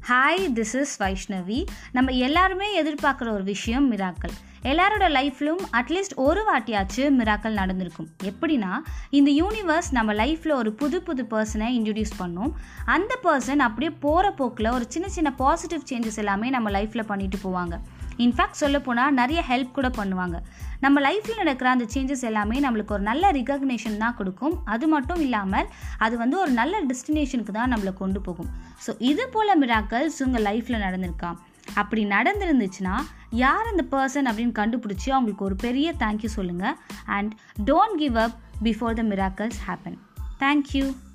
hi this is Vaishnavi நம்ம எல்லாருமே எதிர்பார்க்குற ஒரு விஷயம் மிராக்கள் எல்லாரோட லைஃப்லும் அட்லீஸ்ட் ஒரு வாட்டியாச்சு மிராக்கள் நடந்திருக்கும் எப்படின்னா இந்த யூனிவர்ஸ் நம்ம லைஃப்பில் ஒரு புது புது பர்சனை இன்ட்ரடியூஸ் பண்ணோம் அந்த பர்சன் அப்படியே போகிற போக்கில் ஒரு சின்ன சின்ன பாசிட்டிவ் சேஞ்சஸ் எல்லாமே நம்ம லைஃப்பில் பண்ணிட்டு போவாங்க இன்ஃபேக்ட் சொல்ல போனால் நிறைய ஹெல்ப் கூட பண்ணுவாங்க நம்ம லைஃப்பில் நடக்கிற அந்த சேஞ்சஸ் எல்லாமே நம்மளுக்கு ஒரு நல்ல ரிகக்னேஷன் தான் கொடுக்கும் அது மட்டும் இல்லாமல் அது வந்து ஒரு நல்ல டெஸ்டினேஷனுக்கு தான் நம்மளை கொண்டு போகும் ஸோ இது போல் மிராக்கல்ஸ் உங்கள் லைஃப்பில் நடந்திருக்கா அப்படி நடந்திருந்துச்சுன்னா யார் அந்த பர்சன் அப்படின்னு கண்டுபிடிச்சி அவங்களுக்கு ஒரு பெரிய தேங்க்யூ சொல்லுங்கள் and don't give up before the miracles happen thank you